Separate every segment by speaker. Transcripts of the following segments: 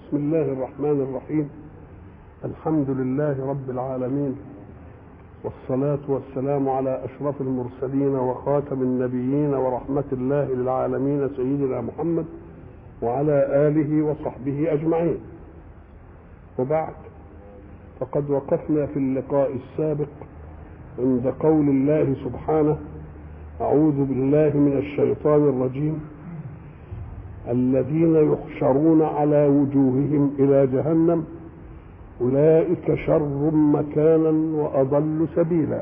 Speaker 1: بسم الله الرحمن الرحيم الحمد لله رب العالمين والصلاة والسلام على أشرف المرسلين وخاتم النبيين ورحمة الله للعالمين سيدنا محمد وعلى آله وصحبه أجمعين وبعد فقد وقفنا في اللقاء السابق عند قول الله سبحانه أعوذ بالله من الشيطان الرجيم الذين يحشرون على وجوههم إلى جهنم أولئك شر مكانا وأضل سبيلا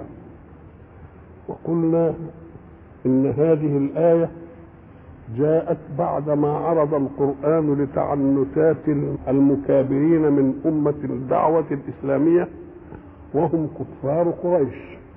Speaker 1: وقلنا إن هذه الآية جاءت بعدما عرض القرآن لتعنتات المكابرين من أمة الدعوة الإسلامية وهم كفار قريش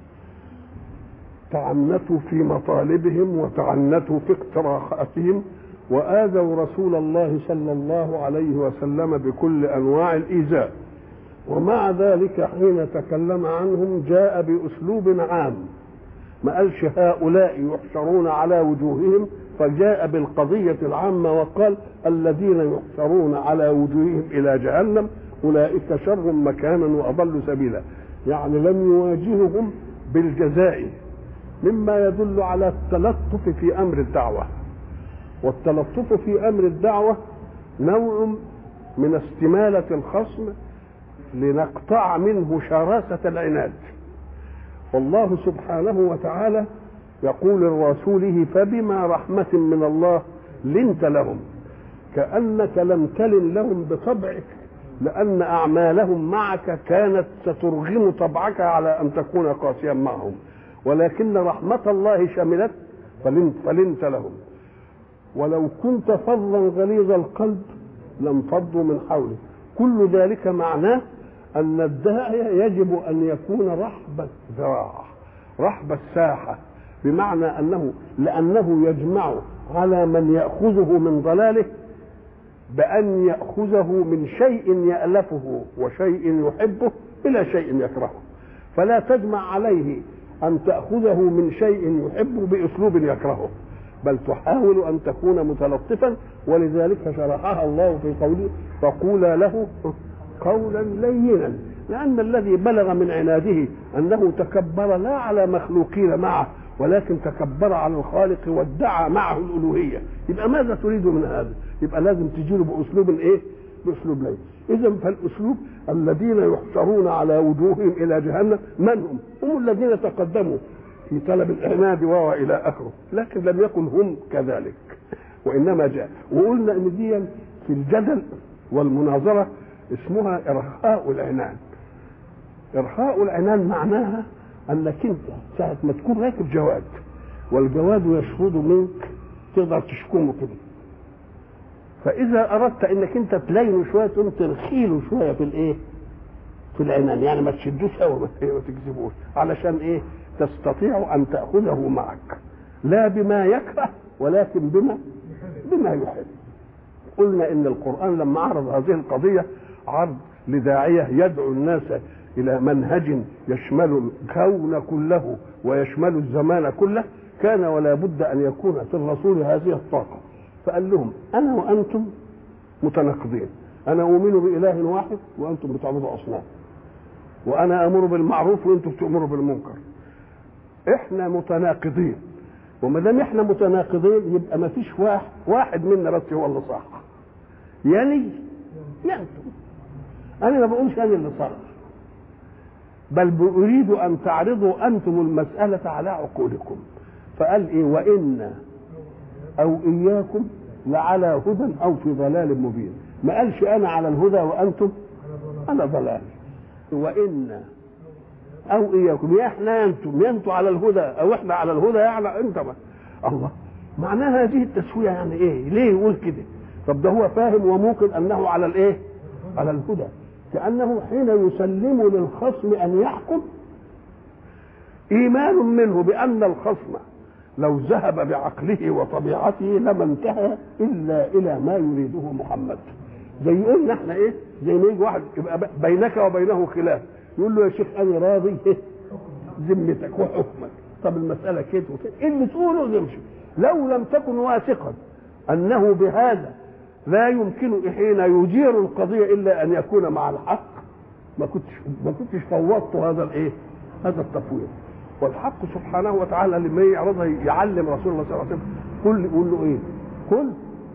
Speaker 1: تعنتوا في مطالبهم وتعنتوا في اقتراحاتهم وآذوا رسول الله صلى الله عليه وسلم بكل أنواع الإيذاء ومع ذلك حين تكلم عنهم جاء بأسلوب عام ما قالش هؤلاء يحشرون على وجوههم فجاء بالقضية العامة وقال الذين يحشرون على وجوههم إلى جهنم أولئك شر مكانا وأضل سبيلا يعني لم يواجههم بالجزاء مما يدل على التلطف في أمر الدعوة والتلطف في أمر الدعوة نوع من استمالة الخصم لنقطع منه شراسة العناد والله سبحانه وتعالى يقول لرسوله فبما رحمة من الله لنت لهم كأنك لم تلن لهم بطبعك لأن أعمالهم معك كانت سترغم طبعك على أن تكون قاسيا معهم ولكن رحمة الله شملت فلنت, فلنت لهم ولو كنت فظا غليظ القلب لانفضوا من حولك كل ذلك معناه أن الداعية يجب أن يكون رحب الذراع رحب الساحة بمعنى أنه لأنه يجمع على من يأخذه من ضلاله بأن يأخذه من شيء يألفه وشيء يحبه إلى شيء يكرهه فلا تجمع عليه أن تأخذه من شيء يحبه بأسلوب يكرهه بل تحاول أن تكون متلطفا ولذلك شرحها الله في قوله فقولا له قولا لينا لأن الذي بلغ من عناده أنه تكبر لا على مخلوقين معه ولكن تكبر على الخالق وادعى معه الألوهية يبقى ماذا تريد من هذا يبقى لازم تجيله بأسلوب إيه بأسلوب لين إذا فالأسلوب الذين يحشرون على وجوههم إلى جهنم من هم هم الذين تقدموا في طلب العناد وإلى آخره لكن لم يكن هم كذلك وإنما جاء وقلنا إن دي في الجدل والمناظرة اسمها إرخاء العنان إرخاء العنان معناها أنك أنت ساعة ما تكون راكب جواد والجواد يشفط منك تقدر تشكمه كده فإذا أردت إنك أنت تلينه شوية تقوم ترخيله شوية في الإيه؟ في العنان يعني ما تشدوش قوي ما تجذبوش علشان إيه؟ تستطيع أن تأخذه معك لا بما يكره ولكن بما بما يحب قلنا إن القرآن لما عرض هذه القضية عرض لداعية يدعو الناس إلى منهج يشمل الكون كله ويشمل الزمان كله كان ولا بد أن يكون في الرسول هذه الطاقة فقال لهم أنا وأنتم متناقضين أنا أؤمن بإله واحد وأنتم بتعبدوا أصنام وأنا أمر بالمعروف وأنتم بتأمروا بالمنكر إحنا متناقضين وما دام إحنا متناقضين يبقى ما فيش واحد واحد منا بس هو اللي صح يعني يا أنتم أنا ما بقولش أنا اللي صح بل أريد أن تعرضوا أنتم المسألة على عقولكم فقال إيه وإن أو إياكم لعلى هدى أو في ضلال مبين ما قالش أنا على الهدى وأنتم على ضلال وإن أو إياكم يا إحنا يا أنتم يا أنتم على الهدى أو إحنا على الهدى يعني أنت ما. الله معناها هذه التسوية يعني إيه ليه يقول كده طب ده هو فاهم وممكن أنه على الإيه على الهدى كأنه حين يسلم للخصم أن يحكم إيمان منه بأن الخصم لو ذهب بعقله وطبيعته لما انتهى إلا إلى ما يريده محمد زي قلنا احنا ايه زي ما يجي واحد يبقى بينك وبينه خلاف يقول له يا شيخ انا راضي ذمتك وحكمك طب المساله كده وكده اللي تقوله يمشي لو لم تكن واثقا انه بهذا لا يمكن حين يدير القضيه الا ان يكون مع الحق ما كنتش ما كنتش فوضت هذا الايه؟ هذا التفويض والحق سبحانه وتعالى لما يعرضها يعلم رسول الله صلى الله عليه وسلم قل يقول له ايه؟ قل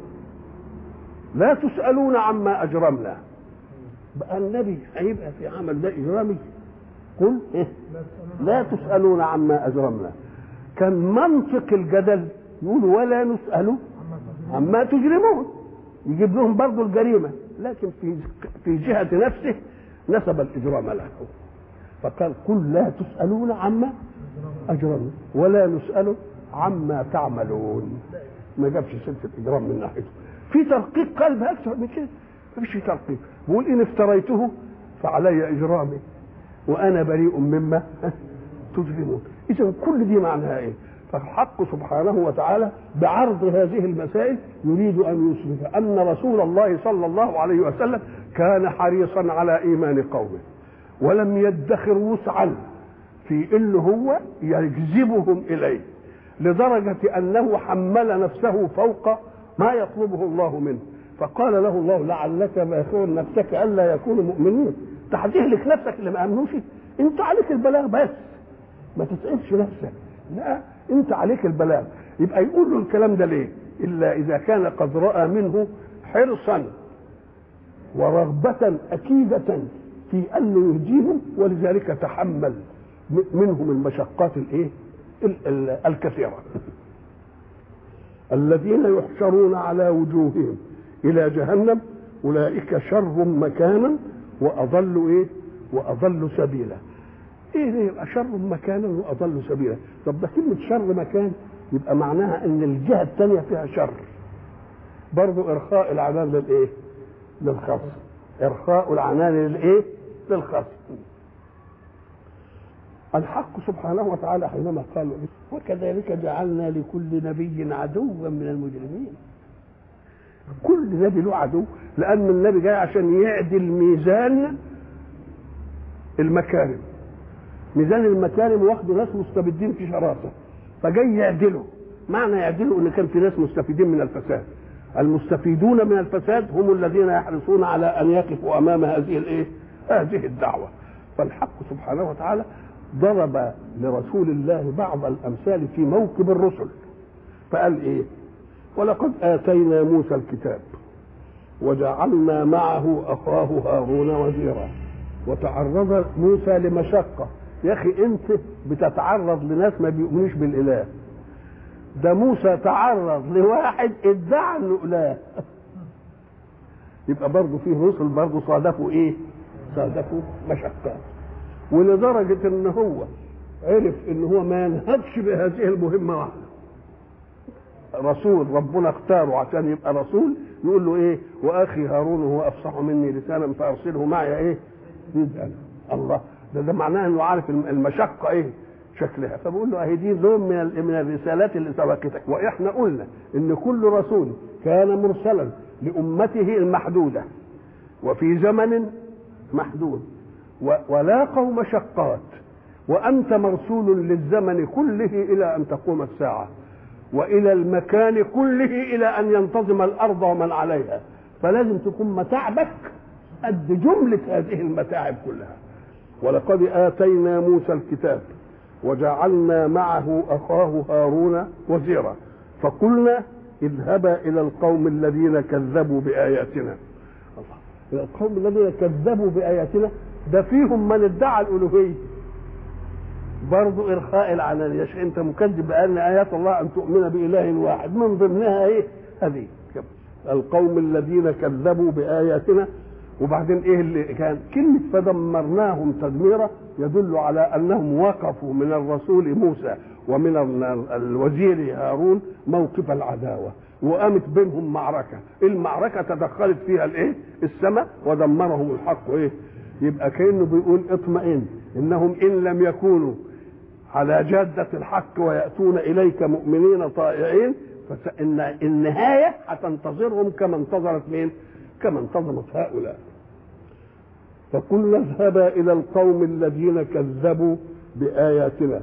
Speaker 1: لا تسالون عما اجرمنا بقى النبي هيبقى في عمل ده اجرامي قل إيه؟ لا تسالون عما اجرمنا كان منطق الجدل يقول ولا نسال عما تجرمون يجيب لهم برضه الجريمه لكن في في جهه نفسه نسب الاجرام له فقال قل لا تسالون عما اجرمنا ولا نسال عما تعملون ما جابش سيره الاجرام من ناحيته في ترقيق قلب اكثر من كده ما فيش ترقيق بيقول ان افتريته فعلي اجرامي وانا بريء مما تجرمون اذا كل دي معناها ايه فالحق سبحانه وتعالى بعرض هذه المسائل يريد ان يثبت ان رسول الله صلى الله عليه وسلم كان حريصا على ايمان قومه ولم يدخر وسعا في انه هو يجذبهم اليه لدرجه انه حمل نفسه فوق ما يطلبه الله منه فقال له الله لعلك باخع نفسك الا يكونوا مؤمنين انت هتهلك نفسك اللي ما امنوش انت عليك البلاغ بس ما تسالش نفسك لا انت عليك البلاغ يبقى يقول له الكلام ده ليه الا اذا كان قد راى منه حرصا ورغبه اكيده في انه يهديهم ولذلك تحمل منهم المشقات الايه الكثيره الذين يحشرون على وجوههم الى جهنم اولئك شر مكانا واضل ايه واضل سبيلا ايه ده يبقى شر مكانا واضل سبيلا طب ده كلمه شر مكان يبقى معناها ان الجهه الثانيه فيها شر برضو ارخاء العنان للايه للخصم ارخاء العنان للايه للخصم الحق سبحانه وتعالى حينما قال وكذلك جعلنا لكل نبي عدوا من المجرمين كل نبي له عدو لان النبي جاي عشان يعدل ميزان المكارم ميزان المكارم واخده ناس مستبدين في شراسه فجاي يعدله معنى يعدله ان كان في ناس مستفيدين من الفساد المستفيدون من الفساد هم الذين يحرصون على ان يقفوا امام هذه الايه هذه الدعوه فالحق سبحانه وتعالى ضرب لرسول الله بعض الامثال في موكب الرسل فقال ايه ولقد اتينا موسى الكتاب وجعلنا معه اخاه هارون وزيرا وتعرض موسى لمشقه يا اخي انت بتتعرض لناس ما بيؤمنوش بالاله ده موسى تعرض لواحد ادعى انه اله يبقى برضه فيه رسل برضه صادفوا ايه صادفوا مشقات ولدرجه ان هو عرف ان هو ما ينهضش بهذه المهمه واحده رسول ربنا اختاره عشان يبقى رسول يقول له ايه واخي هارون هو افصح مني لسانا فارسله معي ايه يسال الله ده ده معناه انه عارف المشقه ايه شكلها فبقول له اهي دي لون من من الرسالات اللي سبقتك واحنا قلنا ان كل رسول كان مرسلا لامته المحدوده وفي زمن محدود ولاقوا مشقات وانت مرسول للزمن كله الى ان تقوم الساعه والى المكان كله الى ان ينتظم الارض ومن عليها فلازم تكون متاعبك قد جمله هذه المتاعب كلها ولقد اتينا موسى الكتاب وجعلنا معه اخاه هارون وزيرا فقلنا اذهبا الى القوم الذين كذبوا باياتنا الله القوم الذين كذبوا باياتنا ده فيهم من ادعى الالوهيه برضو ارخاء العلانيه انت مكذب بان ايات الله ان تؤمن باله واحد من ضمنها ايه هذه القوم الذين كذبوا باياتنا وبعدين ايه اللي كان كلمه فدمرناهم تدميرا يدل على انهم وقفوا من الرسول موسى ومن الوزير هارون موقف العداوه وقامت بينهم معركه المعركه تدخلت فيها الايه السماء ودمرهم الحق ايه يبقى كانه بيقول اطمئن انهم ان لم يكونوا على جادة الحق ويأتون إليك مؤمنين طائعين فإن النهاية هتنتظرهم كما انتظرت مين؟ كما انتظرت هؤلاء. فقلنا اذهبا إلى القوم الذين كذبوا بآياتنا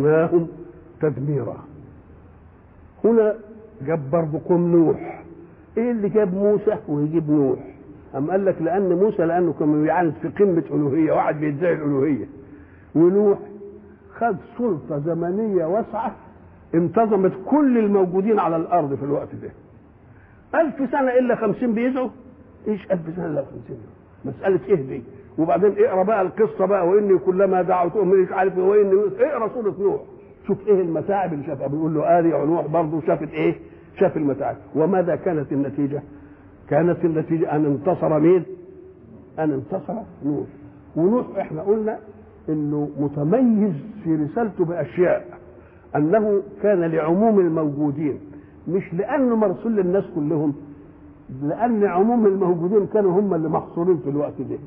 Speaker 1: فدمرناهم تدميرا. هنا جاب برضه قوم نوح ايه اللي جاب موسى ويجيب نوح أم قال لك لأن موسى لأنه كان بيعاند في قمة ألوهية واحد بيدعي الألوهية ونوح خد سلطة زمنية واسعة انتظمت كل الموجودين على الأرض في الوقت ده ألف سنة إلا خمسين بيدعوا إيش ألف سنة إلا خمسين مسألة إيه دي وبعدين اقرا بقى القصه بقى واني كلما دعوتهم مش عارف واني اقرا سوره نوح شوف ايه المتاعب اللي شافها بيقول له ادي نوح برضه شافت ايه؟ شاف المتاعب وماذا كانت النتيجه؟ كانت النتيجه ان انتصر مين؟ ان انتصر نوح ونوح احنا قلنا انه متميز في رسالته باشياء انه كان لعموم الموجودين مش لانه مرسول للناس كلهم لان عموم الموجودين كانوا هم اللي محصورين في الوقت ده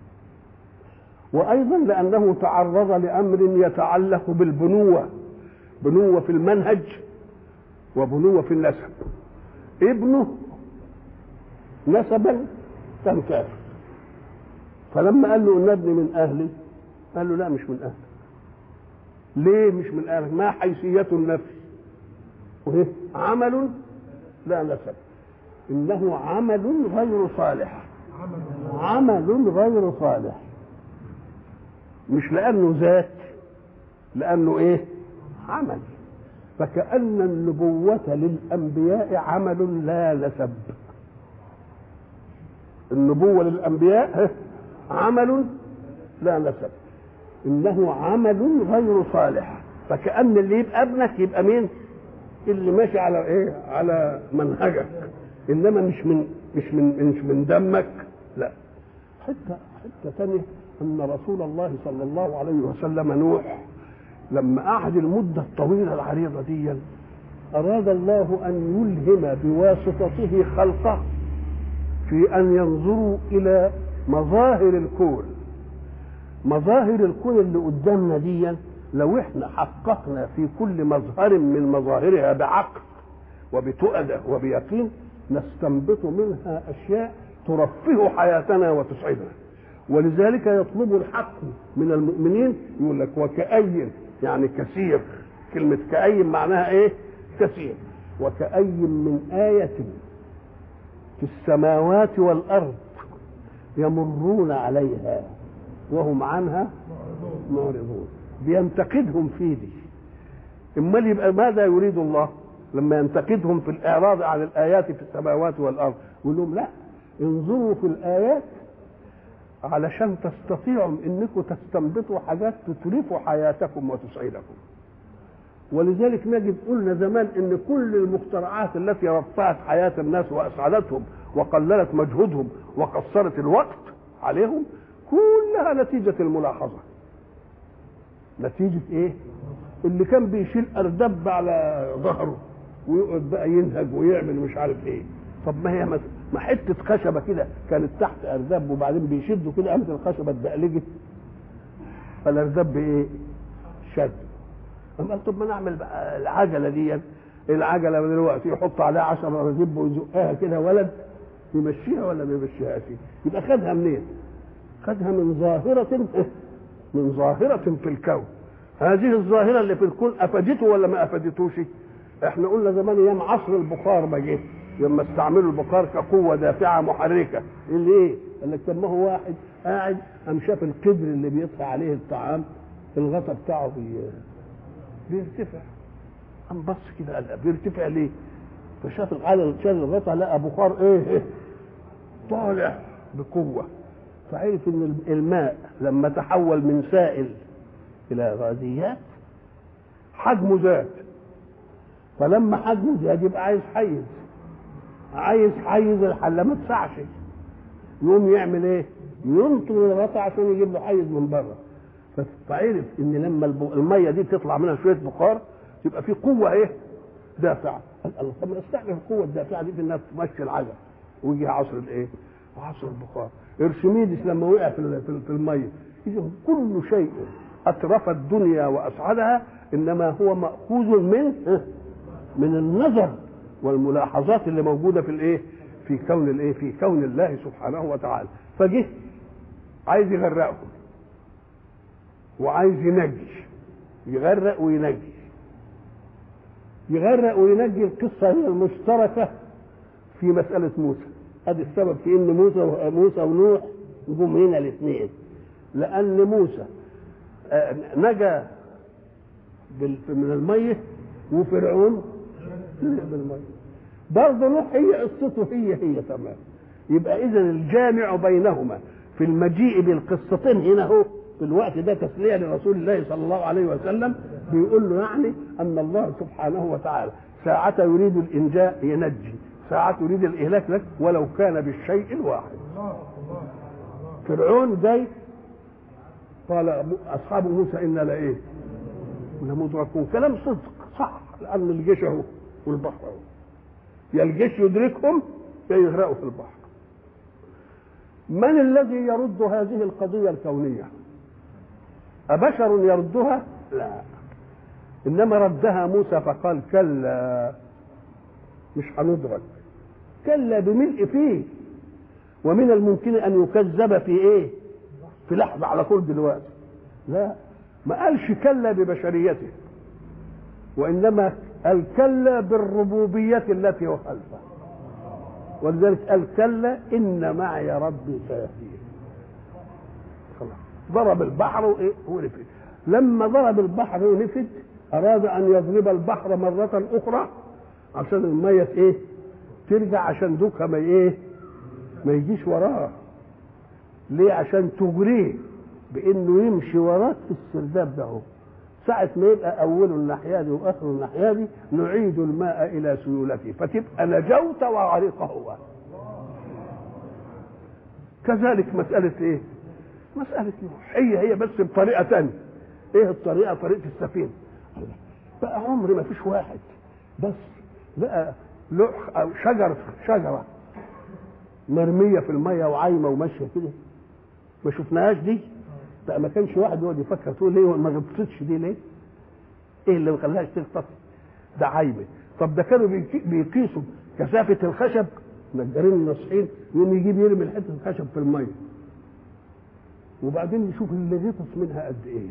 Speaker 1: وايضا لانه تعرض لامر يتعلق بالبنوه بنوه في المنهج وبنوه في النسب ابنه نسبا كان كافر فلما قال له ان ابني من اهلي قال له لا مش من اهلك ليه مش من اهلك ما حيثيه النفس وإيه؟ عمل لا نسب انه عمل غير صالح عمل غير صالح مش لانه ذات لانه ايه عمل فكأن النبوة للأنبياء عمل لا نسب النبوة للأنبياء عمل لا نسب إنه عمل غير صالح فكأن اللي يبقى ابنك يبقى مين؟ اللي ماشي على ايه؟ على منهجك إنما مش من مش من مش من دمك لا حتة حتة ثانية أن رسول الله صلى الله عليه وسلم نوح لما قعد المدة الطويلة العريضة دي أراد الله أن يلهم بواسطته خلقه في أن ينظروا إلى مظاهر الكون مظاهر الكون اللي قدامنا دي لو احنا حققنا في كل مظهر من مظاهرها بعقل وبتؤدة وبيقين نستنبط منها أشياء ترفه حياتنا وتسعدنا ولذلك يطلب الحق من المؤمنين يقول لك وكأي يعني كثير كلمة كأي معناها ايه كثير وكأي من آية في السماوات والأرض يمرون عليها وهم عنها معرضون بينتقدهم في دي امال يبقى ماذا يريد الله لما ينتقدهم في الاعراض عن الايات في السماوات والارض يقول لهم لا انظروا في الايات علشان تستطيعوا انكم تستنبطوا حاجات تتلف حياتكم وتسعدكم ولذلك نجد قلنا زمان ان كل المخترعات التي رفعت حياه الناس واسعدتهم وقللت مجهودهم وقصرت الوقت عليهم كلها نتيجه الملاحظه نتيجه ايه اللي كان بيشيل اردب على ظهره ويقعد بقى ينهج ويعمل مش عارف ايه طب ما هي ما حته خشبه كده كانت تحت اردب وبعدين بيشدوا كده قامت الخشبه اتدقلجت فالاردب ايه شد قام قال طب ما نعمل بقى العجله دي العجله دلوقتي يحط عليها 10 رزب ويزقها كده ولد يمشيها ولا ما يمشيهاش يبقى خدها منين؟ خدها من ظاهره من ظاهره في الكون هذه الظاهره اللي في الكون افادته ولا ما افادتوش؟ احنا قلنا زمان ايام عصر البخار ما جه لما استعملوا البخار كقوه دافعه محركه اللي ايه؟ قال لك طب ما هو واحد قاعد قام شاف القدر اللي بيطفى عليه الطعام الغطا بتاعه بي... بيرتفع قام بص كده قال بيرتفع ليه؟ فشاف العالم شال الغطا لقى بخار ايه؟ طالع بقوه فعرف ان الماء لما تحول من سائل الى غازيات حجمه زاد فلما حجمه زاد يبقى عايز حيز عايز حيز الحله ما تسعش يقوم يعمل ايه؟ ينطر الغطا عشان يجيب له حيز من بره فعرف ان لما الميه دي تطلع منها شويه بخار يبقى في قوه ايه؟ دافعه الله طب نستعمل القوه الدافعه دي في انها تمشي العجل ويجي عصر الايه؟ عصر البخار ارشميدس لما وقع في في الميه اذا كل شيء اترف الدنيا واسعدها انما هو ماخوذ من من النظر والملاحظات اللي موجوده في الايه؟ في كون الايه؟ في كون الله سبحانه وتعالى فجه عايز يغرقهم وعايز ينجي يغرق وينجي يغرق وينجي القصه هي المشتركه في مساله موسى ادي السبب في ان موسى موسى ونوح جم هنا الاثنين لان موسى آه، نجا بال- من الميه وفرعون نجا بالميه برضه نوح هي قصته هي هي تمام يبقى اذا الجامع بينهما في المجيء بالقصتين هنا هو في الوقت ده تسليه لرسول الله صلى الله عليه وسلم بيقول له يعني ان الله سبحانه وتعالى ساعة يريد الانجاء ينجي ساعة يريد الاهلاك لك ولو كان بالشيء الواحد فرعون جاي قال اصحاب موسى انا لايه؟ لمدركون كلام صدق صح لان الجيش اهو والبحر اهو يا الجيش يدركهم يا يغرقوا في البحر من الذي يرد هذه القضية الكونية أبشر يردها لا إنما ردها موسى فقال كلا مش هندرك كلا بملء فيه ومن الممكن أن يكذب في إيه في لحظة على طول دلوقتي لا ما قالش كلا ببشريته وإنما قال كلا بالربوبية التي هو خلفها ولذلك قال كلا ان معي ربي سيهدين خلاص ضرب البحر وايه ونفد لما ضرب البحر ونفد اراد ان يضرب البحر مره اخرى عشان الميه ايه ترجع عشان دوكها ما ايه ما يجيش وراه ليه عشان تجريه بانه يمشي وراك في السرداب ده هو ساعة ما يبقى أوله الناحية دي وآخره الناحية دي نعيد الماء إلى سيولته فتبقى نجوت وغرق هو كذلك مسألة إيه؟ مسألة نوح هي هي بس بطريقة تانية إيه الطريقة؟ طريقة السفينة بقى عمر ما فيش واحد بس لقى لوح أو شجرة شجرة مرمية في المية وعايمة وماشية كده ما شفناهاش دي بقى ما كانش واحد يقعد يفكر تقول ليه ما غطستش دي ليه؟ ايه اللي ما خلاهاش تغطس؟ ده عايمه طب ده كانوا بيقي- بيقيسوا كثافه الخشب نجارين الناصحين يقوم يجيب يرمي حته الخشب في الميه وبعدين يشوف اللي غطس منها قد ايه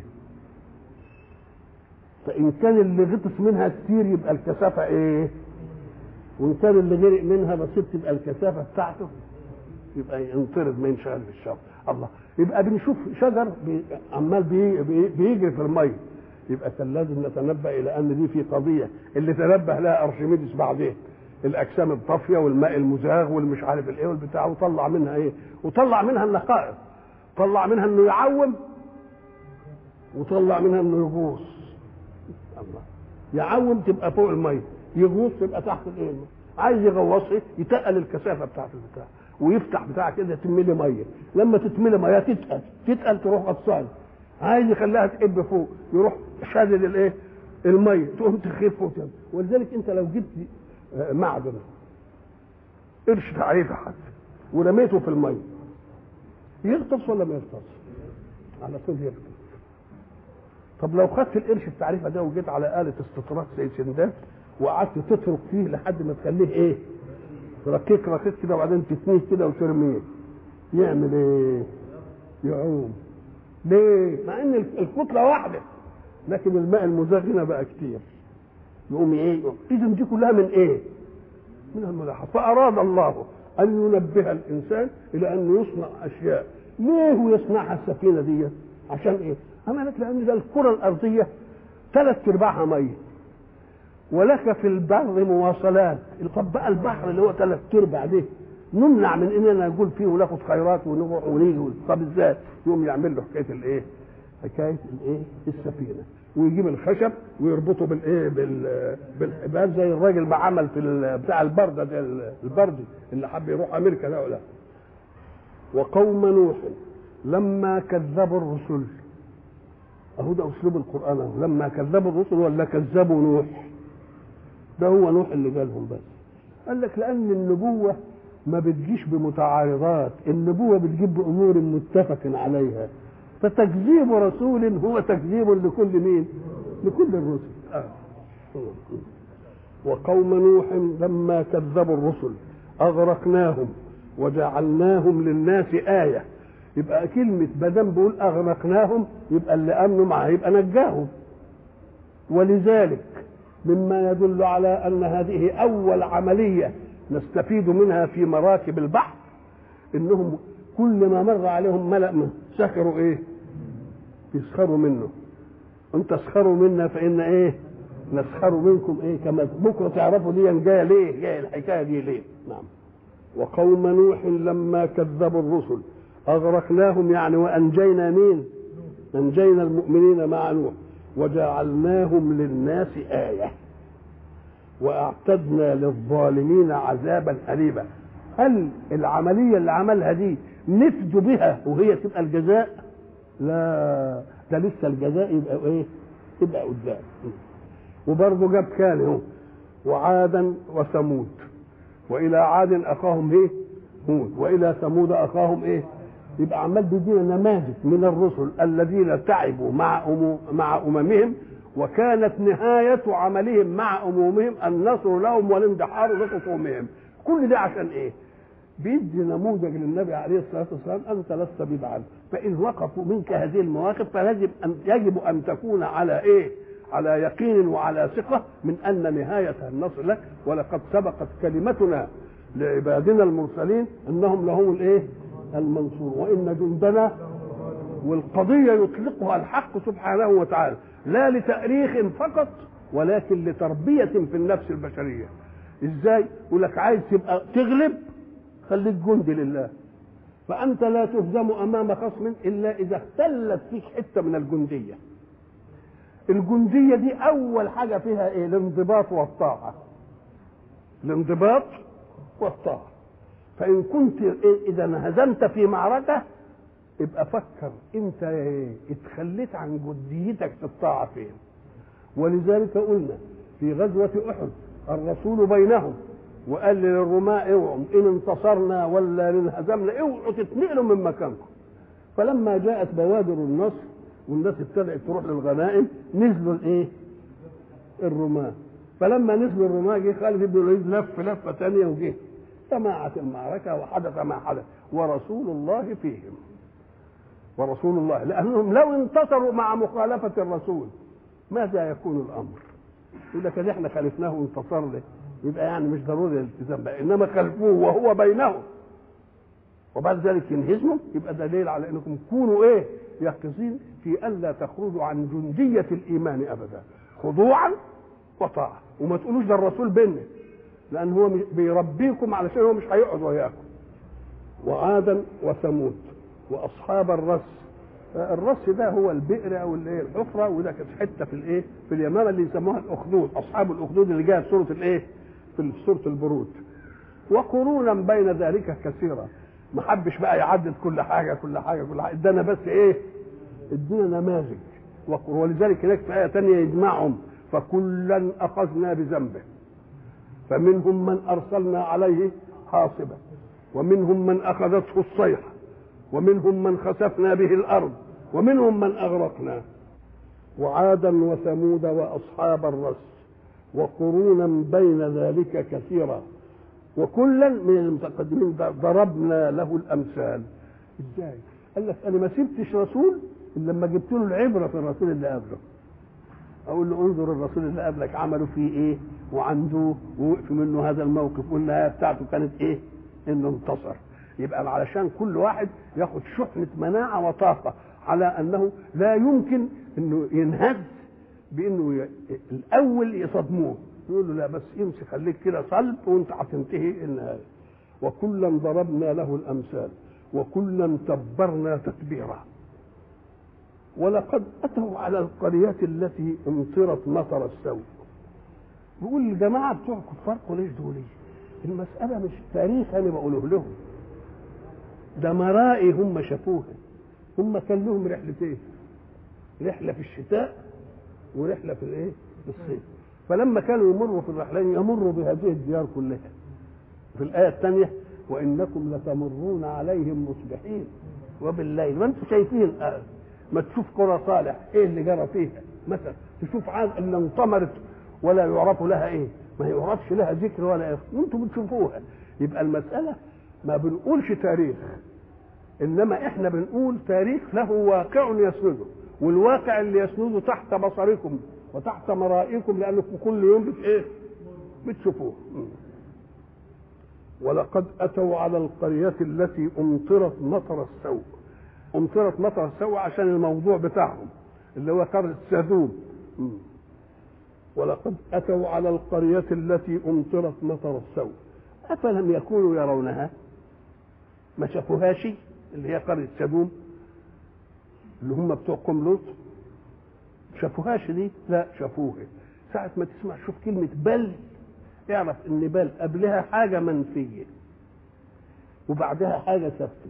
Speaker 1: فان كان اللي غطس منها كتير يبقى الكثافه ايه وان كان اللي غرق منها بسيط تبقى الكثافه بتاعته يبقى ينطرد ما ينشغل بالشر الله يبقى بنشوف شجر بي عمال بي بي بيجري في الميه يبقى كان لازم نتنبه الى ان دي في قضيه اللي تنبه لها ارشميدس بعدين الاجسام الطافيه والماء المزاغ والمش عارف الايه والبتاع وطلع منها ايه وطلع منها النقائص طلع منها انه يعوم وطلع منها انه يغوص الله يعوم تبقى فوق الميه يغوص تبقى تحت الايه عايز يغوص ايه يتقل الكثافه بتاعت البتاع ويفتح بتاع كده تملي ميه لما تتملي ميه تتقل تتقل تروح غطسان عايز يخليها تقب فوق يروح شادد الايه الميه تقوم تخف وتم ولذلك انت لو جبت آه، معدن قرش تعريفه حتى ورميته في الميه يغطس ولا ما يغطس؟ على طول يغطس طب لو خدت القرش التعريفه ده وجيت على آلة استطراد زي سندات وقعدت تترك فيه لحد ما تخليه ايه؟ ركيك ركيك كده وبعدين تثنيه كده وترميه يعمل ايه؟ يعوم ليه؟ مع ان الكتله واحده لكن الماء المزاغ هنا بقى كتير يقوم ايه؟ اذا دي كلها من ايه؟ من الملاحظه فاراد الله ان ينبه الانسان الى انه يصنع اشياء ليه يصنعها السفينه دي؟ عشان ايه؟ عملت لان ده الكره الارضيه ثلاث ارباعها ميه ولك في البر مواصلات طب بقى البحر اللي هو ثلاث ارباع ده نمنع من اننا نقول فيه وناخد خيرات ونروح ونيجي طب ازاي؟ يقوم يعمل له حكايه الايه؟ حكايه الايه؟ السفينه ويجيب الخشب ويربطه بالايه؟ بال بالحبال زي الراجل ما عمل في ال- بتاع البرده ده البردي اللي حب يروح امريكا ده ولا وقوم نوح لما كذبوا الرسل اهو ده اسلوب القران اهو لما كذبوا الرسل ولا كذبوا نوح ده هو نوح اللي جالهم بس قال لك لان النبوه ما بتجيش بمتعارضات النبوه بتجيب بامور متفق عليها فتكذيب رسول هو تكذيب لكل مين لكل الرسل آه. وقوم نوح لما كذبوا الرسل اغرقناهم وجعلناهم للناس ايه يبقى كلمه ما دام بيقول اغرقناهم يبقى اللي امنوا معاه يبقى نجاهم ولذلك مما يدل على ان هذه اول عمليه نستفيد منها في مراكب البحر انهم كل ما مر عليهم ملأ سخروا ايه يسخروا منه ان تسخروا منا فان ايه نسخر منكم ايه كما بكره تعرفوا دي جايه ليه جايه الحكايه دي ليه نعم وقوم نوح لما كذبوا الرسل اغرقناهم يعني وانجينا مين انجينا المؤمنين مع نوح وجعلناهم للناس ايه واعتدنا للظالمين عذابا اليما هل العمليه اللي عملها دي نفد بها وهي تبقى الجزاء لا ده لسه الجزاء يبقى ايه يبقى قدام وبرضه جاب كان اهو وعادا وثمود والى عاد اخاهم ايه هود والى ثمود اخاهم ايه يبقى عمال بيدينا نماذج من الرسل الذين تعبوا مع أمو مع اممهم وكانت نهاية عملهم مع أمومهم النصر لهم والاندحار لخصومهم كل ده عشان إيه؟ بيدي نموذج للنبي عليه الصلاة والسلام أنت لست بدعا فإن وقفوا منك هذه المواقف فيجب أن يجب أن تكون على إيه؟ على يقين وعلى ثقة من أن نهاية النصر لك ولقد سبقت كلمتنا لعبادنا المرسلين أنهم لهم الإيه؟ المنصور وإن جندنا والقضية يطلقها الحق سبحانه وتعالى لا لتأريخ فقط ولكن لتربية في النفس البشرية ازاي يقول لك عايز تبقى تغلب خليك جندي لله فأنت لا تهزم أمام خصم إلا إذا اختلت فيك حتة من الجندية الجندية دي أول حاجة فيها إيه الانضباط والطاعة الانضباط والطاعة فإن كنت إذا انهزمت في معركة يبقى فكر انت اتخليت عن جديتك في الطاعه فين ولذلك قلنا في غزوه احد الرسول بينهم وقال للرماء اوعوا ان انتصرنا ولا انهزمنا اوعوا تتنقلوا من مكانكم فلما جاءت بوادر النصر والناس ابتدات تروح للغنائم نزلوا الايه؟ الرماة فلما نزلوا الرماة جه خالد بن الوليد لف لفه ثانيه وجه سماعت المعركه وحدث ما حدث ورسول الله فيهم ورسول الله لانهم لو انتصروا مع مخالفه الرسول ماذا يكون الامر؟ يقول لك احنا خالفناه وانتصر له يبقى يعني مش ضروري الالتزام بقى انما خالفوه وهو بينهم وبعد ذلك ينهزموا يبقى دليل على انكم كونوا ايه؟ يقظين في الا تخرجوا عن جنديه الايمان ابدا خضوعا وطاعه وما تقولوش ده الرسول بينا لان هو بيربيكم علشان هو مش هيقعد وياكم وعادا وثمود واصحاب الرس الرس ده هو البئر او الايه الحفره وده كانت حته في الايه في اليمامه اللي يسموها الاخدود اصحاب الاخدود اللي جايه في سوره الايه في سوره البرود وقرونا بين ذلك كثيرا ما حبش بقى يعدد كل حاجه كل حاجه كل حاجه ادانا بس ايه ادينا نماذج ولذلك هناك في ايه ثانيه يجمعهم فكلا اخذنا بذنبه فمنهم من ارسلنا عليه حاصبا ومنهم من اخذته الصيحه ومنهم من خسفنا به الارض ومنهم من اغرقنا وعادا وثمود واصحاب الرس وقرونا بين ذلك كثيرا وكلا من المتقدمين ضربنا له الامثال ازاي قال لك انا ما سبتش رسول الا لما جبت له العبره في الرسول اللي قبله اقول له انظر الرسول اللي قبلك عملوا فيه ايه وعنده ووقف منه هذا الموقف والنهايه بتاعته كانت ايه انه انتصر يبقى علشان كل واحد ياخد شحنة مناعة وطاقة على أنه لا يمكن أنه ينهز بأنه ي... الأول يصدموه يقول له لا بس امسك خليك كده صلب وانت هتنتهي النهاية وكلا ضربنا له الأمثال وكلا تبرنا تتبيرا ولقد أتوا على القرية التي امطرت مطر السوء بيقول الجماعة بتوع كفار قريش دول المسألة مش تاريخ أنا بقوله لهم ده مرائي هم شافوها هم كان لهم رحلتين رحله في الشتاء ورحله في الايه في الصيف فلما كانوا يمروا في الرحلين يمروا بهذه الديار كلها في الايه الثانيه وانكم لتمرون عليهم مصبحين وبالليل ما انتم شايفين الآن ما تشوف قرى صالح ايه اللي جرى فيها مثلا تشوف عاد اللي انطمرت ولا يعرف لها ايه ما يعرفش لها ذكر ولا ايه وانتم بتشوفوها يبقى المساله ما بنقولش تاريخ انما احنا بنقول تاريخ له واقع يسنده والواقع اللي يسنده تحت بصركم وتحت مرائكم لانكم كل يوم بت ايه بتشوفوه ولقد أتوا على القرية التي أمطرت مطر السوء أمطرت مطر السوء عشان الموضوع بتاعهم اللي هو قرية سدوم ولقد أتوا على القرية التي أمطرت مطر السوء أفلم يكونوا يرونها ما شافوهاش اللي هي قرية سدوم اللي هم بتوع قوم لوط شافوهاش دي لا شافوها ساعة ما تسمع شوف كلمة بل اعرف ان بل قبلها حاجة منفية وبعدها حاجة ثابتة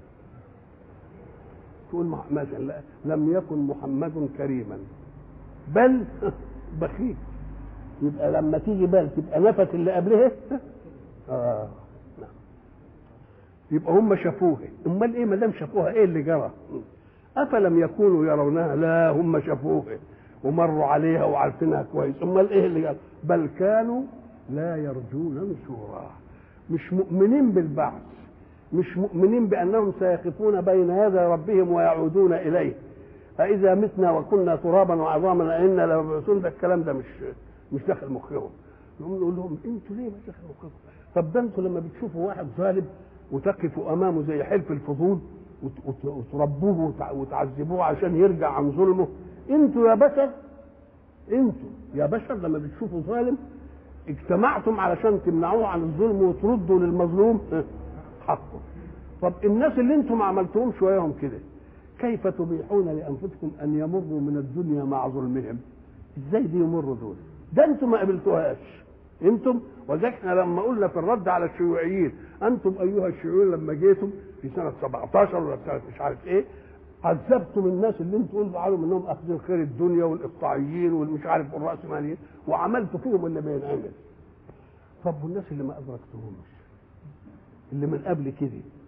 Speaker 1: تقول مثلا لم يكن محمد كريما بل بخيل يبقى لما تيجي بل تبقى نفت اللي قبلها اه نعم يبقى هم شافوها امال ايه ما دام شافوها ايه اللي جرى افلم يكونوا يرونها لا هم شافوها ومروا عليها وعارفينها كويس امال ايه اللي جرى بل كانوا لا يرجون نشورا مش مؤمنين بالبعث مش مؤمنين بانهم سيقفون بين يدي ربهم ويعودون اليه أإذا متنا وكنا ترابا وعظاما أئنا لمبعوثون ده الكلام ده مش مش داخل مخهم نقول لهم انتوا ليه مش داخل مخكم؟ طب ده انتوا لما بتشوفوا واحد ظالم وتقفوا امامه زي حلف الفضول وتربوه وتعذبوه عشان يرجع عن ظلمه انتوا يا بشر انتوا يا بشر لما بتشوفوا ظالم اجتمعتم علشان تمنعوه عن الظلم وتردوا للمظلوم حقه طب الناس اللي انتم ما عملتهمش وياهم كده كيف تبيحون لانفسكم ان يمروا من الدنيا مع ظلمهم ازاي دي يمروا دول ده انتم ما قبلتوهاش انتم وذلك احنا لما قلنا في الرد على الشيوعيين انتم ايها الشيوعيون لما جيتم في سنه 17 ولا سنه مش عارف ايه عذبتم الناس اللي انتم قلتوا عليهم انهم اخذين خير الدنيا والاقطاعيين والمش عارف الراسماليين وعملتوا فيهم اللي بينعمل طب والناس اللي ما ادركتهمش اللي من قبل كده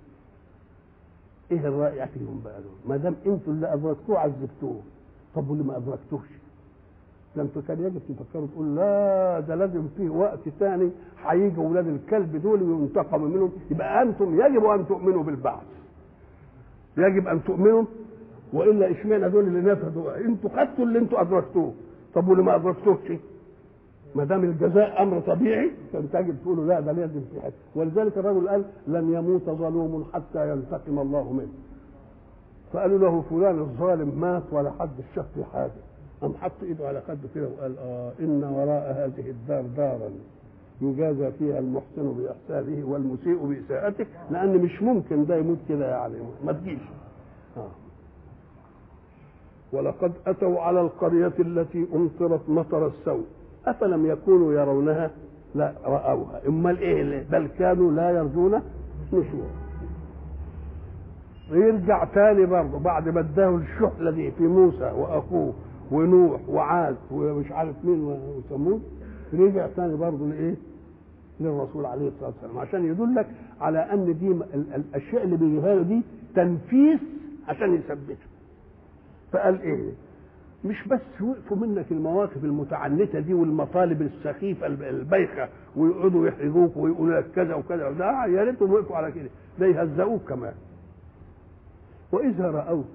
Speaker 1: ايه الرائع فيهم بقى دول ما دام انتوا اللي ادركتوه عذبتوه طب واللي ما ادركتوش ده انتوا كان يجب تفكروا تقول لا ده لازم فيه وقت ثاني هيجي اولاد الكلب دول وينتقموا منهم يبقى انتم يجب ان تؤمنوا بالبعث يجب ان تؤمنوا والا اشمعنى دول اللي نفذوا انتوا خدتوا اللي انتوا ادركتوه طب واللي ما ادركتوش ما دام الجزاء امر طبيعي فانت تجب تقولوا لا ده لازم في حاجه ولذلك الرجل قال لن يموت ظلوم حتى ينتقم الله منه فقالوا له فلان الظالم مات ولا حد شاف في حاجه قام حط ايده على خده كده وقال اه ان وراء هذه الدار دارا يجازى فيها المحسن باحسانه والمسيء باساءته لان مش ممكن ده يموت كده يعني ما تجيش آه. ولقد اتوا على القريه التي امطرت مطر السوء افلم يكونوا يرونها لا راوها امال ايه بل كانوا لا يرجون نشورا يرجع تاني برضه بعد ما اداه الشحنه دي في موسى واخوه ونوح وعاد ومش عارف مين وثمود رجع تاني برضه لايه؟ للرسول عليه الصلاه والسلام عشان يدلك على ان دي الاشياء اللي بيجيبها له دي تنفيس عشان يثبته فقال ايه؟ مش بس وقفوا منك المواقف المتعنتة دي والمطالب السخيفة البايخة ويقعدوا يحرجوك ويقولوا لك كذا وكذا ده يا ريتهم وقفوا على كده ده يهزئوك كمان وإذا رأوك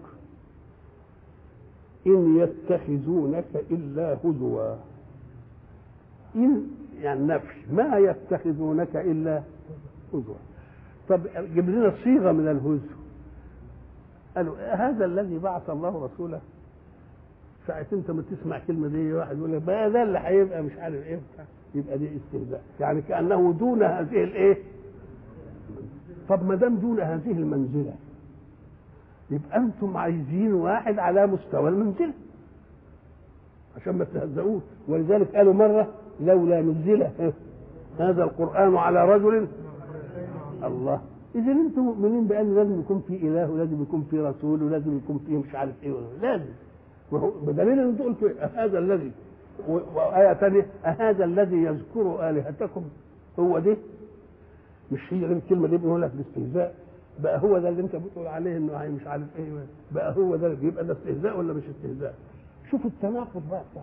Speaker 1: إن يتخذونك إلا هزوا إن يعني نفي ما يتخذونك إلا هزوا طب جيب لنا صيغة من الهزو قالوا هذا الذي بعث الله رسوله ساعة انت ما تسمع كلمة دي واحد يقول لك بقى ده اللي هيبقى مش عارف ايه بتاع يبقى دي استهزاء يعني كأنه دون هذه الايه طب ما دام دون هذه المنزلة يبقى انتم عايزين واحد على مستوى المنزلة عشان ما تهزئوش ولذلك قالوا مرة لولا نزل هذا القرآن على رجل الله إذا أنتم مؤمنين بأن لازم يكون في إله ولازم يكون في رسول ولازم يكون في مش عارف إيه لازم وهو بدليل ان انتوا قلتوا هذا الذي وآية ثانية أهذا الذي يذكر آلهتكم هو ده مش هي دي الكلمة دي بنقولها في الاستهزاء بقى هو ده اللي انت بتقول عليه انه مش عارف ايه بقى هو ده يبقى ده استهزاء ولا مش استهزاء شوف التناقض بقى صح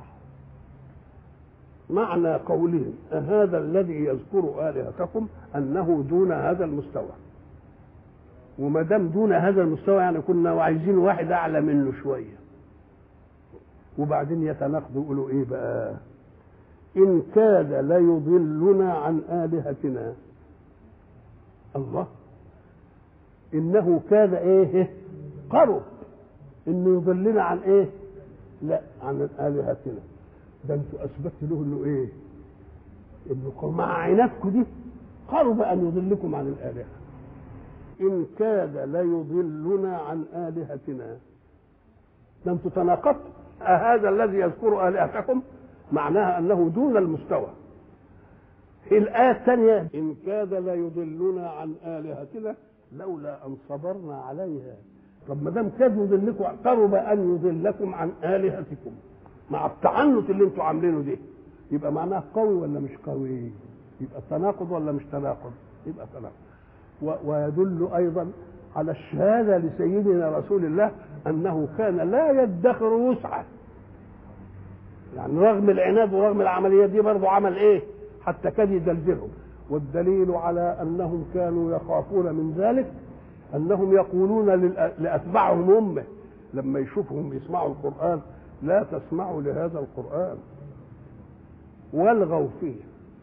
Speaker 1: معنى قولهم أهذا الذي يذكر آلهتكم أنه دون هذا المستوى وما دام دون هذا المستوى يعني كنا عايزين واحد أعلى منه شوية وبعدين يتناقضوا يقولوا ايه بقى ان كاد ليضلنا عن الهتنا الله انه كان ايه قرب انه يضلنا عن ايه لا عن الهتنا ده انتوا اثبتوا له انه ايه انه مع عنادكم دي قرب ان يضلكم عن الالهه ان كاد ليضلنا عن الهتنا ده انتوا تناقضتوا هذا الذي يذكر الهتكم معناها انه دون المستوى الآية الثانية إن كاد ليضلنا عن آلهتنا لولا أن صبرنا عليها طب ما دام كاد يضلكم قرب أن يضلكم عن آلهتكم مع التعنت اللي انتوا عاملينه ده يبقى معناه قوي ولا مش قوي؟ يبقى تناقض ولا مش تناقض؟ يبقى تناقض ويدل أيضا على الشهادة لسيدنا رسول الله أنه كان لا يدخر وسعه يعني رغم العناد ورغم العمليات دي برضه عمل ايه؟ حتى كاد يدلدلهم والدليل على انهم كانوا يخافون من ذلك انهم يقولون لاتباعهم امه لما يشوفهم يسمعوا القران لا تسمعوا لهذا القران والغوا فيه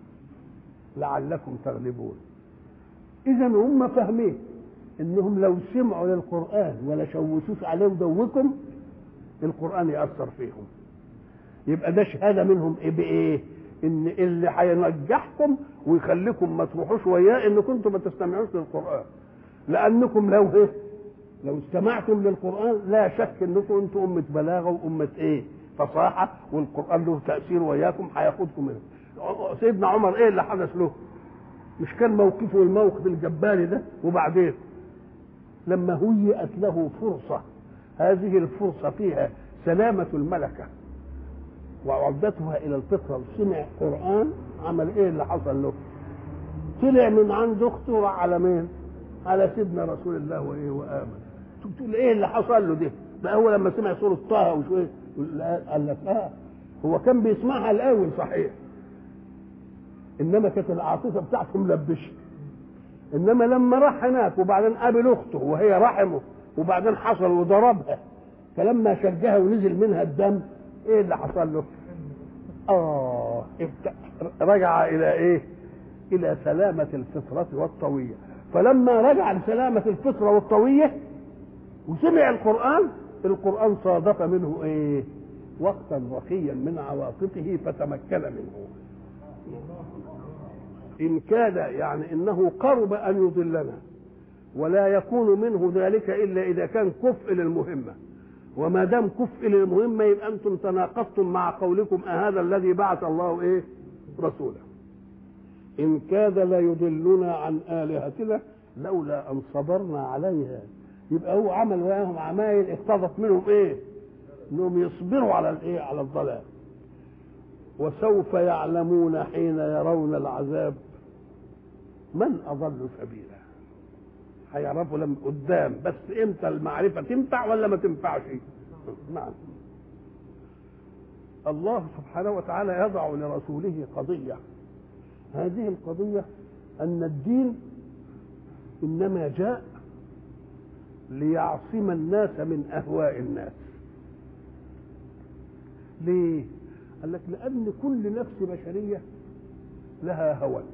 Speaker 1: لعلكم تغلبون اذا هم فاهمين انهم لو سمعوا للقران ولا شوشوش عليه ودوكم القران ياثر فيهم يبقى ده شهاده منهم ايه بايه ان اللي هينجحكم ويخليكم ما تروحوش وياه ان كنتم ما تستمعوش للقران لانكم لو ايه لو استمعتم للقران لا شك انكم انتم امه بلاغه وامه ايه فصاحه والقران له تاثير وياكم هياخدكم منه سيدنا عمر ايه اللي حدث له مش كان موقفه الموقف الجباري ده وبعدين لما هيئت له فرصه هذه الفرصه فيها سلامه الملكه وعودتها الى الفطره وسمع قران عمل ايه اللي حصل له؟ طلع من عند اخته وراح على مين؟ على سيدنا رسول الله وايه وامن تقول ايه اللي حصل له ده؟ ده هو لما سمع سوره طه وشويه قال لك اه هو كان بيسمعها الاول صحيح انما كانت العاطفه بتاعته ملبشه انما لما راح هناك وبعدين قابل اخته وهي رحمه وبعدين حصل وضربها فلما شجها ونزل منها الدم ايه اللي حصل له اه رجع الى ايه الى سلامة الفطرة والطوية فلما رجع لسلامة الفطرة والطوية وسمع القرآن القرآن صادف منه ايه وقتا رخيا من عواطفه فتمكن منه إن كاد يعني إنه قرب أن يضلنا ولا يكون منه ذلك إلا إذا كان كفء للمهمة وما دام كفء للمهمة يبقى أنتم تناقضتم مع قولكم أهذا الذي بعث الله إيه رسوله إن كاد ليضلنا عن آلهتنا لولا أن صبرنا عليها يبقى هو عمل وياهم عمايل اقتضت منهم إيه إنهم يصبروا على الإيه على الضلال وسوف يعلمون حين يرون العذاب من أضل سبيلا هيعرفوا لما قدام بس امتى المعرفه تنفع ولا ما تنفعش نعم الله سبحانه وتعالى يضع لرسوله قضيه هذه القضيه ان الدين انما جاء ليعصم الناس من اهواء الناس ليه قال لك لان كل نفس بشريه لها هوى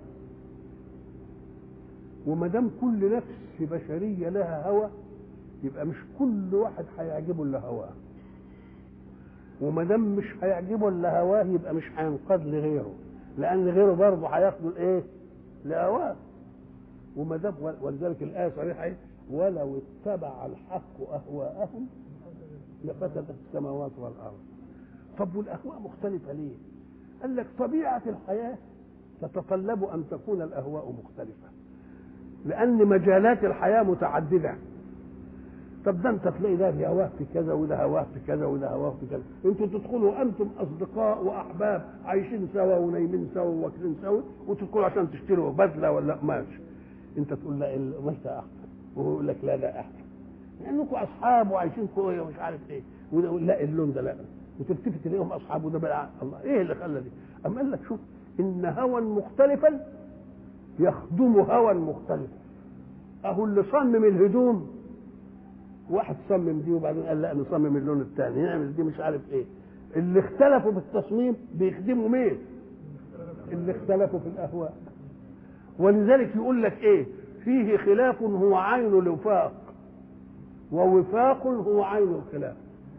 Speaker 1: وما دام كل نفس بشريه لها هوى يبقى مش كل واحد هيعجبه الا هواه وما دام مش هيعجبه الا هواه يبقى مش هينقاد لغيره لان غيره برضه هياخده الايه؟ لهواه وما دام ولذلك الايه صريحه ايه؟ ولو اتبع الحق اهواءهم لفسدت السماوات والارض طب والاهواء مختلفه ليه؟ قال لك طبيعه الحياه تتطلب ان تكون الاهواء مختلفه لان مجالات الحياه متعدده طب ده انت تلاقي ده هواه في كذا وده هواه في كذا وده هواه في كذا انتوا تدخلوا انتم اصدقاء واحباب عايشين سوا ونايمين سوا واكلين سوا وتدخلوا عشان تشتروا بدله ولا قماش انت تقول لا القماش ده احسن وهو يقول لك لا لا احسن لانكم يعني اصحاب وعايشين كويس ومش عارف ايه وده لا اللون ده لا وتلتفت تلاقيهم اصحاب وده بقى الله ايه اللي خلى دي؟ اما قال لك شوف ان هوى مختلفا يخدم هوى مختلف اهو اللي صمم الهدوم واحد صمم دي وبعدين قال لا نصمم اللون الثاني نعمل دي مش عارف ايه اللي اختلفوا في التصميم بيخدموا مين اللي اختلفوا في الاهواء ولذلك يقول لك ايه فيه خلاف هو عين الوفاق ووفاق هو عين الخلاف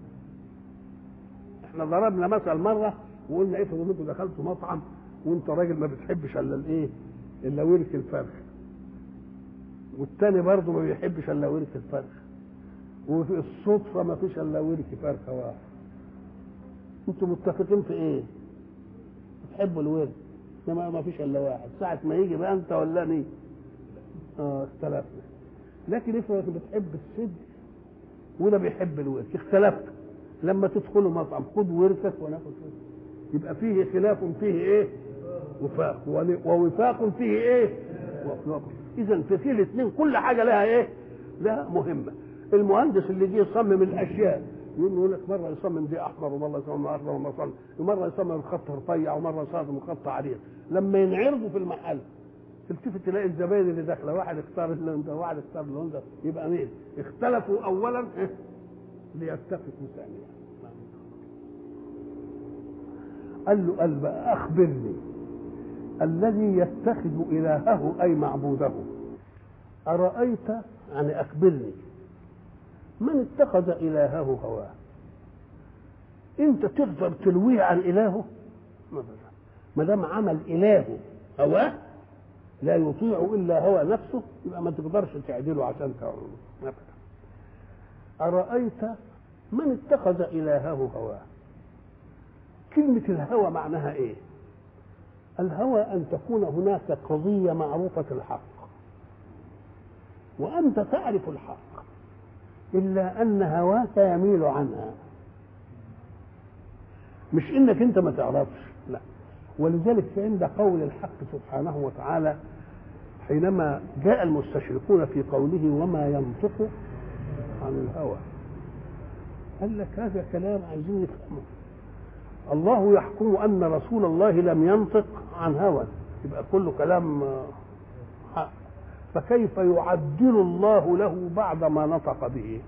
Speaker 1: احنا ضربنا مثل مره وقلنا افرض انتوا دخلتوا مطعم وانت راجل ما بتحبش الا الايه الا ورك الفرخ والتاني برضه ما بيحبش الا ورك الفرخ وفي الصدفه ما فيش الا ورك فرخه واحد انتوا متفقين في ايه؟ بتحبوا الورك انما ما فيش الا واحد ساعه ما يجي بقى انت ولا مين؟ اه اختلفنا لكن افرض بتحب الصدق وده بيحب الورك اختلفتوا لما تدخلوا مطعم خد وركك وناخد ورك يبقى فيه خلاف فيه ايه؟ وفاق ووفاق فيه ايه؟ وفاق اذا في فيه الاثنين كل حاجه لها ايه؟ لها مهمه المهندس اللي جه يصمم الاشياء يقول لك مره يصمم دي احمر ومره يصمم اخضر ومره ومره يصمم الخط رفيع ومره يصمم الخط عريض لما ينعرضوا في المحل تلتفت تلاقي الزباين اللي داخله واحد اختار اللون ده وواحد اختار اللون ده يبقى مين؟ اختلفوا اولا ليتفقوا ثانيا قال له قال بقى اخبرني الذي يتخذ الهه اي معبوده ارايت يعني اخبرني من اتخذ الهه هواه انت تقدر تلويه عن الهه ما دام عمل الهه هواه لا يطيع الا هوى نفسه يبقى ما تقدرش تعدله عشان ابدا ارايت من اتخذ الهه هواه كلمه الهوى معناها ايه الهوى ان تكون هناك قضيه معروفه الحق وانت تعرف الحق الا ان هواك يميل عنها مش انك انت ما تعرفش لا ولذلك عند قول الحق سبحانه وتعالى حينما جاء المستشركون في قوله وما ينطق عن الهوى قال لك هذا كلام عايزين نفهمه الله يحكم ان رسول الله لم ينطق عن هوى يبقى كله كلام حق فكيف يعدل الله له بعد ما نطق به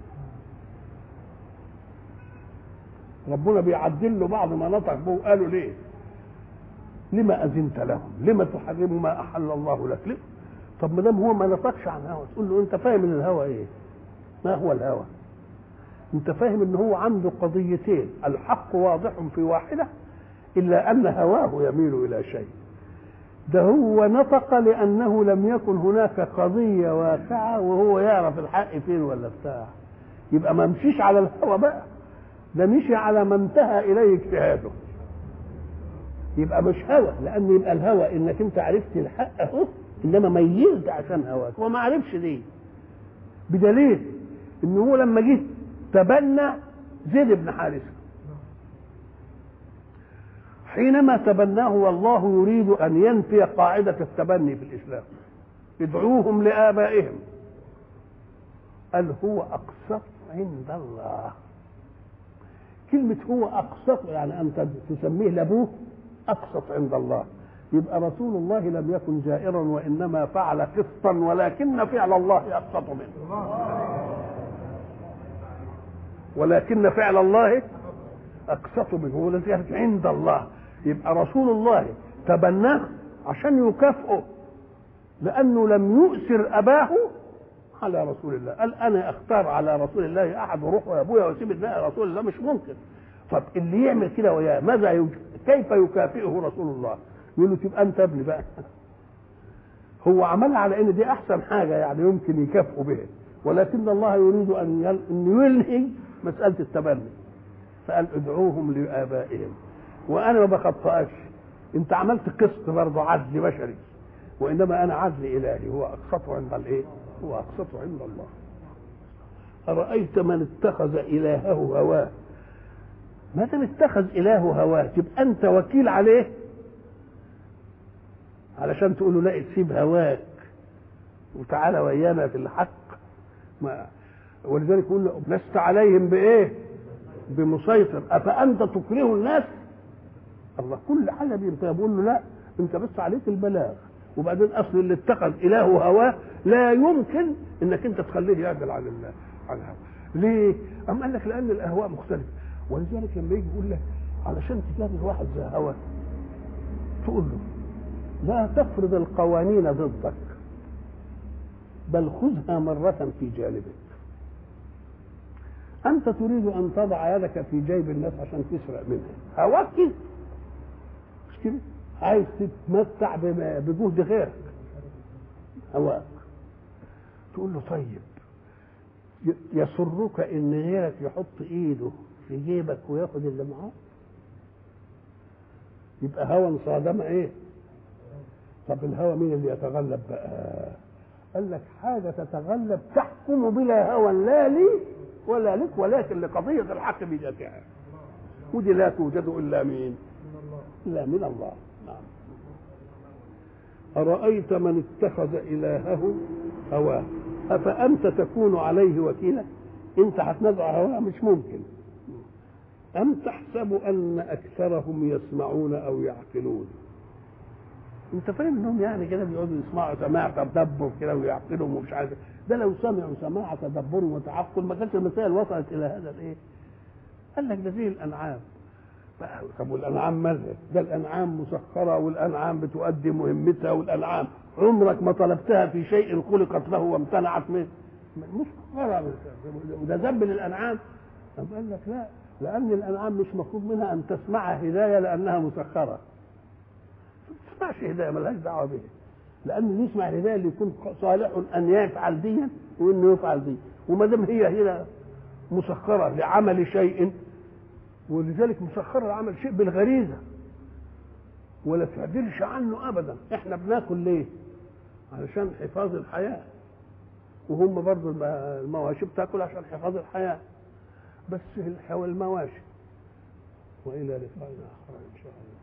Speaker 1: ربنا بيعدل له بعد ما نطق به قالوا ليه لما اذنت لهم لما تحرم ما احل الله لك ليه طب ما دام هو ما نطقش عن هوى تقول له انت فاهم ان الهوى ايه ما هو الهوى انت فاهم ان هو عنده قضيتين الحق واضح في واحده الا ان هواه يميل الى شيء ده هو نطق لانه لم يكن هناك قضيه واقعه وهو يعرف الحق فين ولا بتاع يبقى ما مشيش على الهوى بقى ده مشي على ما انتهى اليه اجتهاده يبقى مش هوى لان يبقى الهوى انك انت عرفت الحق اهو انما ميزت عشان هواك هو ما عرفش ليه بدليل ان هو لما جه تبنى زيد بن حارثه حينما تبناه والله يريد ان ينفي قاعده التبني في الاسلام ادعوهم لابائهم قال هو اقسط عند الله كلمة هو أقسط يعني أنت تسميه لأبوه أقسط عند الله يبقى رسول الله لم يكن جائرا وإنما فعل قسطا ولكن فعل الله أقسط منه ولكن فعل الله أقسط منه ولذلك عند الله يبقى رسول الله تبناه عشان يكافئه لأنه لم يؤثر أباه على رسول الله قال انا اختار على رسول الله احد وروح يا ابويا واسيب النبي رسول الله مش ممكن طب اللي يعمل كده وياه ماذا يج... كيف يكافئه رسول الله يقول له تبقى انت ابني بقى هو عملها على ان دي احسن حاجه يعني يمكن يكافئه بها ولكن الله يريد ان يل... ان يلهي مساله التبني فقال ادعوهم لابائهم وانا ما بخطئكش انت عملت قسط برضه عدل بشري وانما انا عدل الهي هو اقسطه عند الايه؟ هو أقسط عند الله أرأيت من اتخذ إلهه هواه ما دام اتخذ إلهه هواه تبقى أنت وكيل عليه علشان تقول له لا تسيب هواك وتعالى ويانا في الحق ما ولذلك يقول له لست عليهم بإيه؟ بمسيطر أفأنت تكره الناس؟ الله كل حاجة بينتهي بيقول له لا أنت بس عليك البلاغ وبعدين اصل اللي اتخذ اله هواه لا يمكن انك انت تخليه يعدل عن الله عن الهوى ليه؟ أم قال لك لان الاهواء مختلفه ولذلك لما يجي يقول لك علشان تجادل واحد زي هوى تقول له لا تفرض القوانين ضدك بل خذها مرة في جانبك أنت تريد أن تضع يدك في جيب الناس عشان تسرق منها هواك كده مش كده عايز تتمتع بما- بجهد غيرك هواك تقول له طيب ي- يسرك ان غيرك يحط ايده في جيبك وياخد اللي معاه يبقى هوى صادم ايه طب الهوى مين اللي يتغلب بقى قال لك حاجه تتغلب تحكم بلا هوى لا لي ولا لك ولكن لقضيه الحق بذاتها ودي لا توجد الا مين الا من الله نعم أرأيت من اتخذ إلهه هواه أفأنت تكون عليه وكيلا أنت هتنزع هواه مش ممكن أم تحسب أن أكثرهم يسمعون أو يعقلون أنت فاهم إنهم يعني كده بيقعدوا يسمعوا سماع تدبر كده ويعقلوا ومش عارف ده لو سمعوا سماع تدبر وتعقل ما كانت المسائل وصلت إلى هذا الإيه؟ قال لك ده زي الأنعام طب والانعام مالها ده الانعام مسخره والانعام بتؤدي مهمتها والانعام عمرك ما طلبتها في شيء خلقت له وامتنعت منه مسخره وده ذنب للانعام طب قال لك لا لان الانعام مش مطلوب منها ان تسمع هدايه لانها مسخره ما تسمعش هدايه ملهاش دعوه بها لان اللي يسمع الهدايه اللي يكون صالح ان يفعل ديا وانه يفعل دي وما دام هي هنا مسخره لعمل شيء ولذلك مسخر العمل شيء بالغريزه ولا تعدلش عنه ابدا احنا بناكل ليه علشان حفاظ الحياه وهم برضو الم- المواشي بتاكل عشان حفاظ الحياه بس الح- المواشي والى لقاء اخر ان شاء الله